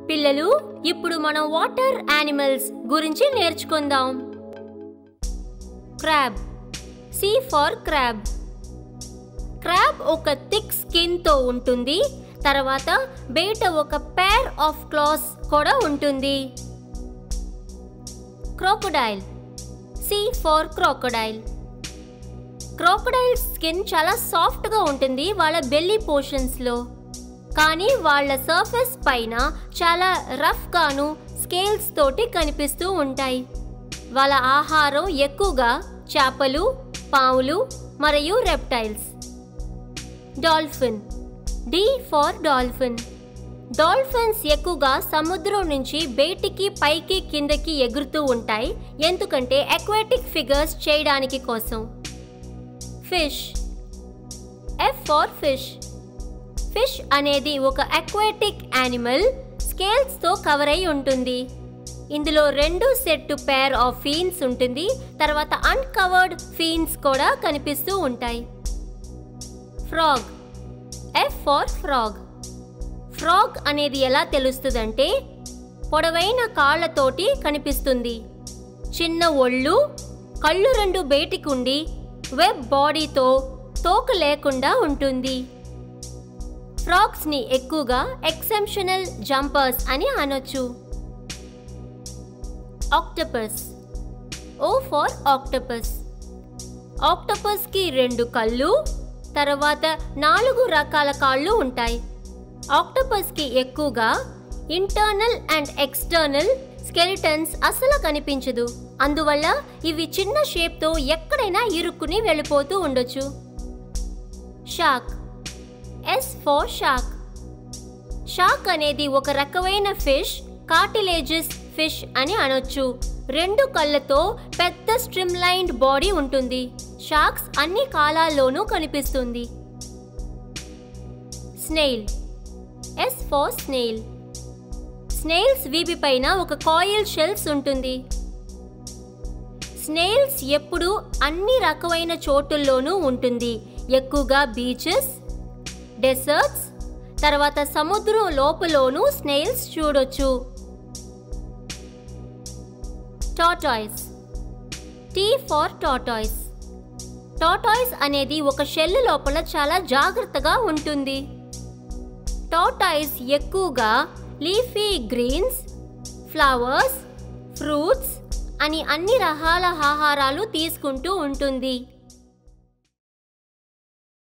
పిల్లలు ఇప్పుడు మనం వాటర్ యానిమల్స్ గురించి నేర్చుకుందాం crab C for crab crab ఒక థిక్ స్కిన్ తో ఉంటుంది తర్వాత బయట ఒక పేర్ ఆఫ్ క్లాస్ కూడా ఉంటుంది crocodile C for crocodile crocodile skin చాలా సాఫ్ట్గా ఉంటుంది వాళ్ళ బెల్లీ పోర్షన్స్లో కానీ వాళ్ళ సర్ఫేస్ పైన చాలా రఫ్గాను స్కేల్స్ తోటి కనిపిస్తూ ఉంటాయి వాళ్ళ ఆహారం ఎక్కువగా చేపలు పాములు మరియు reptiles dolphin D for dolphin dolphins ఎక్కువగా సముద్రం నుంచి బయటికి పైకి కిందకి ఎగురుతూ ఉంటాయి ఎందుకంటే అక్వాటిక్ ఫిగర్స్ చేయడానికి కోసం fish F for fish fish అనేది ఒక అక్వాటిక్ యానిమల్ స్కేల్స్తో కవర్ అయి ఉంటుంది ఇందులో రెండు సెట్ పేర్ ఆఫ్ ఫీన్స్ ఉంటుంది తర్వాత అన్కవర్డ్ ఫీన్స్ కూడా కనిపిస్తూ ఉంటాయి frog F for frog frog అనేది ఎలా తెలుస్తుందంటే పొడవైన కాళ్ళతోటి కనిపిస్తుంది చిన్న ఒళ్ళు కళ్ళు రెండు బయటికి ఉండి వెబ్ బాడీతో తోక లేకుండా ఉంటుంది ఫ్రాగ్స్ని ఎక్కువగా ఎక్సెప్షనల్ జంపర్స్ అని అనొచ్చు ఆక్టపస్ ఓ ఫర్ ఆక్టపస్ ఆక్టపస్కి రెండు కళ్ళు తర్వాత నాలుగు రకాల కాళ్ళు ఉంటాయి ఆక్టపస్కి ఎక్కువగా ఇంటర్నల్ అండ్ ఎక్స్టర్నల్ స్కెలిటన్స్ అసలు కనిపించదు అందువల్ల ఇవి చిన్న షేప్తో ఎక్కడైనా ఇరుక్కుని వెళ్ళిపోతూ ఉండొచ్చు shark S for shark shark అనేది ఒక రకమైన ఫిష్ కార్టిలేజెస్ ఫిష్ అని అనొచ్చు రెండు కళ్ళతో పెద్ద స్ట్రిమ్లైన్డ్ బాడీ ఉంటుంది షార్క్స్ అన్ని కాలాల్లోనూ కనిపిస్తుంది snail S for snail snails వీపి పైన ఒక కాయిల్ షెల్స్ ఉంటుంది స్నేల్స్ ఎప్పుడు అన్ని రకమైన చోటుల్లోనూ ఉంటుంది ఎక్కువగా బీచెస్ డెసర్ట్స్ తర్వాత సముద్రం లోపలోనూ స్నేల్స్ చూడొచ్చు tortoise T for tortoise tortoise అనేది ఒక షెల్ లోపల చాలా జాగ్రత్తగా ఉంటుంది టాటాయిస్ ఎక్కువగా లీఫీ గ్రీన్స్ ఫ్లవర్స్ ఫ్రూట్స్ అని అన్ని రకాల ఆహారాలు తీసుకుంటూ ఉంటుంది